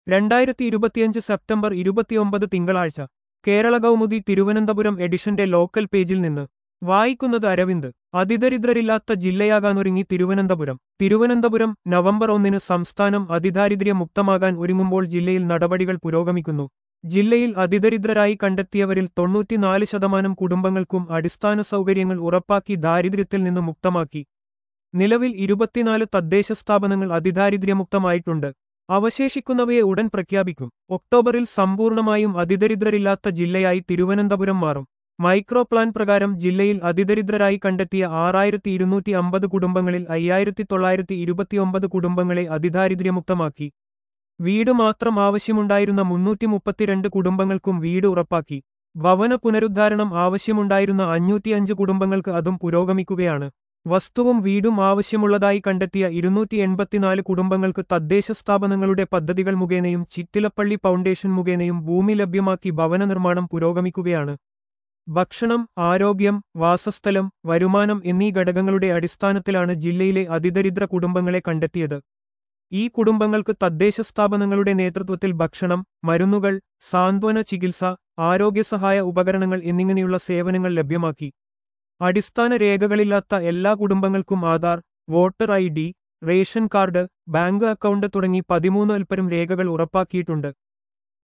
രണ്ടായിരത്തി ഇരുപത്തിയഞ്ച് സെപ്റ്റംബർ ഇരുപത്തിയൊമ്പത് തിങ്കളാഴ്ച കേരള കൗമുദി തിരുവനന്തപുരം എഡിഷന്റെ ലോക്കൽ പേജിൽ നിന്ന് വായിക്കുന്നത് അരവിന്ദ് അതിദരിദ്രരില്ലാത്ത ജില്ലയാകാനൊരുങ്ങി തിരുവനന്തപുരം തിരുവനന്തപുരം നവംബർ ഒന്നിന് സംസ്ഥാനം അതിദാരിദ്ര്യ മുക്തമാകാൻ ഒരുങ്ങുമ്പോൾ ജില്ലയിൽ നടപടികൾ പുരോഗമിക്കുന്നു ജില്ലയിൽ അതിദരിദ്രരായി കണ്ടെത്തിയവരിൽ തൊണ്ണൂറ്റിനാല് ശതമാനം കുടുംബങ്ങൾക്കും അടിസ്ഥാന സൗകര്യങ്ങൾ ഉറപ്പാക്കി ദാരിദ്ര്യത്തിൽ നിന്ന് മുക്തമാക്കി നിലവിൽ ഇരുപത്തിനാല് തദ്ദേശ സ്ഥാപനങ്ങൾ അതിദാരിദ്ര്യമുക്തമായിട്ടുണ്ട് അവശേഷിക്കുന്നവയെ ഉടൻ പ്രഖ്യാപിക്കും ഒക്ടോബറിൽ സമ്പൂർണമായും അതിദരിദ്രരില്ലാത്ത ജില്ലയായി തിരുവനന്തപുരം മാറും മൈക്രോ പ്ലാൻ പ്രകാരം ജില്ലയിൽ അതിദരിദ്രരായി കണ്ടെത്തിയ ആറായിരത്തി ഇരുന്നൂറ്റി അമ്പത് കുടുംബങ്ങളിൽ അയ്യായിരത്തി തൊള്ളായിരത്തി ഇരുപത്തിയൊമ്പത് കുടുംബങ്ങളെ അതിദാരിദ്ര്യമുക്തമാക്കി വീട് മാത്രം ആവശ്യമുണ്ടായിരുന്ന മുന്നൂറ്റി മുപ്പത്തിരണ്ട് കുടുംബങ്ങൾക്കും വീട് ഉറപ്പാക്കി ഭവന പുനരുദ്ധാരണം ആവശ്യമുണ്ടായിരുന്ന അഞ്ഞൂറ്റിയഞ്ച് കുടുംബങ്ങൾക്ക് അതും പുരോഗമിക്കുകയാണ് വസ്തുവും വീടും ആവശ്യമുള്ളതായി കണ്ടെത്തിയ ഇരുന്നൂറ്റി എൺപത്തിനാല് കുടുംബങ്ങൾക്ക് തദ്ദേശ സ്ഥാപനങ്ങളുടെ പദ്ധതികൾ മുഖേനയും ചിറ്റിലപ്പള്ളി ഫൗണ്ടേഷൻ മുഖേനയും ഭൂമി ലഭ്യമാക്കി ഭവന നിർമ്മാണം പുരോഗമിക്കുകയാണ് ഭക്ഷണം ആരോഗ്യം വാസസ്ഥലം വരുമാനം എന്നീ ഘടകങ്ങളുടെ അടിസ്ഥാനത്തിലാണ് ജില്ലയിലെ അതിദരിദ്ര കുടുംബങ്ങളെ കണ്ടെത്തിയത് ഈ കുടുംബങ്ങൾക്ക് തദ്ദേശ സ്ഥാപനങ്ങളുടെ നേതൃത്വത്തിൽ ഭക്ഷണം മരുന്നുകൾ സാന്ത്വന ചികിത്സ ആരോഗ്യസഹായ ഉപകരണങ്ങൾ എന്നിങ്ങനെയുള്ള സേവനങ്ങൾ ലഭ്യമാക്കി അടിസ്ഥാന രേഖകളില്ലാത്ത എല്ലാ കുടുംബങ്ങൾക്കും Aadhaar voter I D ration card bank account തുടങ്ങി പതിമൂന്ന് അൽപ്പരം രേഖകൾ ഉറപ്പാക്കിയിട്ടുണ്ട്